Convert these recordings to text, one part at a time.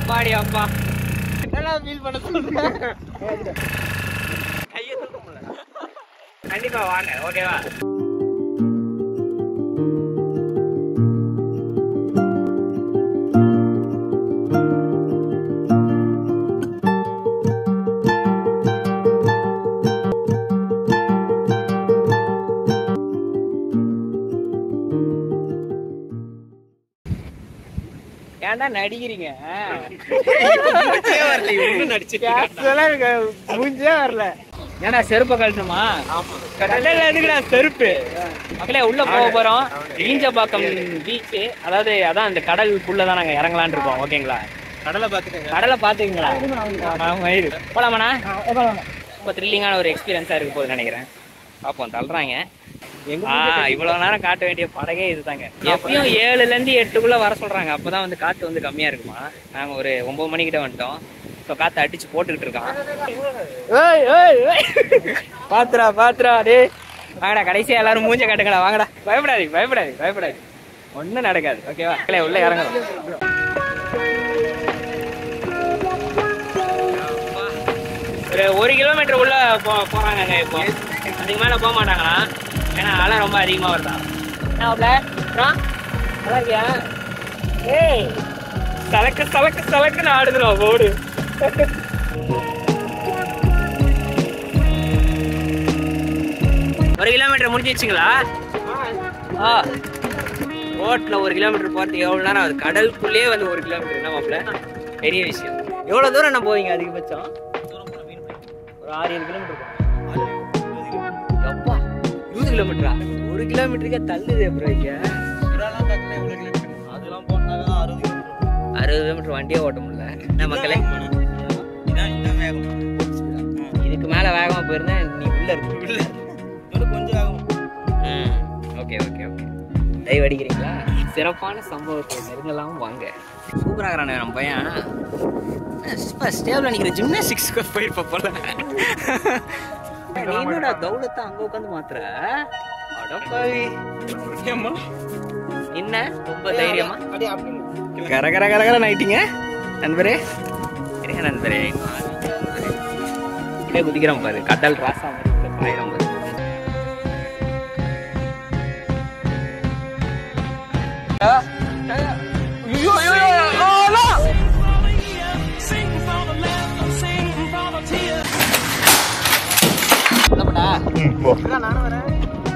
அப்பாடி அப்பா என்னடா ஃபீல் பண்ண சொல்றேன் கையை தூக்க முடியல கண்டிப்பா வாங்க ஓகேவா ஏன்டா நடிக்கிறீங்க Casual ஆ இருக்கு. மூஞ்சே வரல ஏன்டா செருப்பை கழட்டணுமா கடல்ல எதுக்குடா செருப்பு மக்களே உள்ள போக போறோம் ஈஞ்சப்பாக்கம் பீச் அதாவது அதான் அந்த கடலுக்குள்ள தான் நாங்க இறங்கலாம்னு இருக்கோம் ஓகேங்களா கடலை பார்த்துக்கங்க கடலை பாத்துக்கீங்களா ஆமா, இரு. போலாமாண்ணா ரொம்ப த்ரில்லிங்கான ஒரு எக்ஸ்பீரியன்ஸா இருக்கு போகுது நினைக்கிறேன் பாப்போம் தள்ளுறாங்க ஆ இவ்வளவு நேரம் காட்ட வேண்டிய படகே இதுதாங்க எப்பயும் ஏழுல இருந்து எட்டுக்குள்ள வர சொல்றாங்க அப்பதான் வந்து காத்து வந்து கம்மியா இருக்குமா நாங்க ஒரு ஒன்பது மணிக்கிட்ட வந்துட்டோம் இப்போ காத்து அடிச்சு போட்டுக்கிட்டு இருக்கான் ஏய் ஏய் ஏய். பாத்துடா பாத்துடா டே வாங்கடா கடைசியா எல்லாரும் மூஞ்ச காட்டுங்கடா வாங்கடா பயப்படாதீங்க பயப்படாதீங்க பயப்படாதீங்க ஒண்ணும் நடக்காது ஓகேவா இல்லை உள்ள இறங்கணும் ஒரு ஒரு கிலோமீட்டர் உள்ள போ போறாங்கங்க இப்போ அதுக்கு மேல போக மாட்டாங்களா ஏன்னா அலை ரொம்ப அதிகமா வருதா என்ன மாப்ள? அப்புறம்? நல்லா இருக்கியா ஏய் சலக்கு சலக்கு சலக்குன்னு ஆடுதுடா போடு ஒரு கிலோமீட்டர் முடிஞ்சிச்சுங்களா ஆ ரோட்ல ஒரு கிலோமீட்டர் போறதுக்கு எவ்வளவு நேரம் ஆகுது கடலுக்குள்ளேயே வந்து ஒரு கிலோமீட்டர் என்ன மாப்ள பெரிய விஷயம் எவ்வளவு தூரம் என்ன போவீங்க அதிகபட்சம் ஒரு ஆறு ஏழு கிலோமீட்டர் எப்பா இருபது கிலோமீட்டரா ஒரு கிலோமீட்டருக்கே தள்ளுது அப்புறம் இங்க இதெல்லாம் பார்க்கல எவ்வளோ கிலோமீட்டர் அதெல்லாம் போனாங்க அறுபது கிலோமீட்டர் அறுபது கிலோமீட்டர் வண்டியே ஓட்ட முடியல என்ன மக்களே இதான் இதான் வேகம் இதுக்கு மேல வேகமா போயிருந்தா நீ உள்ள இருக்கு இல்லை இதோட கொஞ்சம் ஆகும் ஓகே ஓகே ஓகே டைவ் அடிக்கிறீங்களா சிறப்பான சம்பவத்தை நெருங்கலாம் வாங்க சூப்பராக இருக்கிறானே நம்ம பையன் ஸ்டேபிள் நினைக்கிற ஜிம்னாஸ்டிக்ஸ்க்கு போயிருப்ப போல நீ என்னடா தௌலத்தை அங்க உட்காந்து மாத்துற அடப்பாவி என்ன ரொம்ப தைரியமா அப்படியே அப்படி கர கர கர கர நைட்டிங்க நண்பரே இருங்க நண்பரே அப்படியே குதிக்கிறோம் பாரு கடல் ராசா மாதிரி பாயிரம் பாரு ஐயோ ஐயோ நானும் வரேன்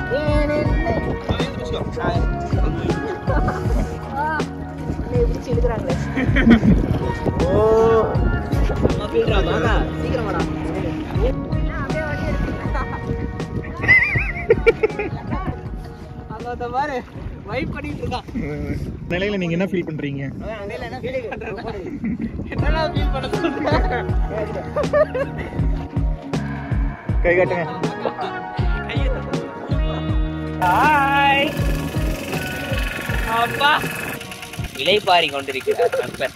பாரு வைப் பண்ணிட்டு இருக்கான் நிலையில நீங்க என்ன ஃபீல் பண்றீங்க என்னடா ஃபீல் பண்ண சொல்றேன் கை காட்டுங்க ஹாய் அப்பா இலைப்பாரி கொண்டிருக்கிறார் நண்பன்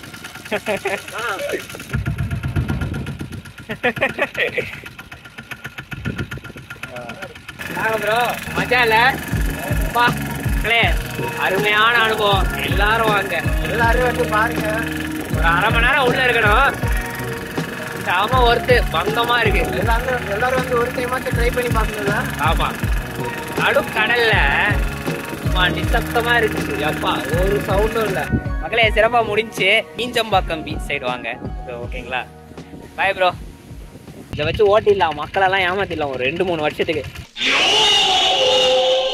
ப்ரோ மஜா இல்ல அப்பா மக்களே, அருமையான அனுபவம் எல்லாரும் வாங்க எல்லாரும் வந்து பாருங்க ஒரு அரை மணி நேரம் உள்ள இருக்கணும் செம ஒர்த்து பங்கமா இருக்கு எல்லாரும் எல்லாரும் வந்து ஒரு டைமாச்சும் ட்ரை பண்ணி பாக்குங்களா ஆமா நடு கடல்ல சும்மா நிசப்தமா இருக்கு அப்பா ஒரு சவுண்டும் இல்ல மக்களே சிறப்பா முடிஞ்சு ஈஞ்சம்பாக்கம் பீச் சைடு வாங்க So, ஓகேங்களா பாய் ப்ரோ இதை வச்சு ஓட்டிடலாம் மக்களெல்லாம் ஏமாத்திடலாம் ஒரு ரெண்டு மூணு வருஷத்துக்கு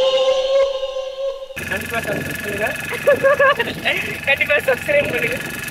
கண்டிப்பா சப்ஸ்கிரைப் பண்ணுங்க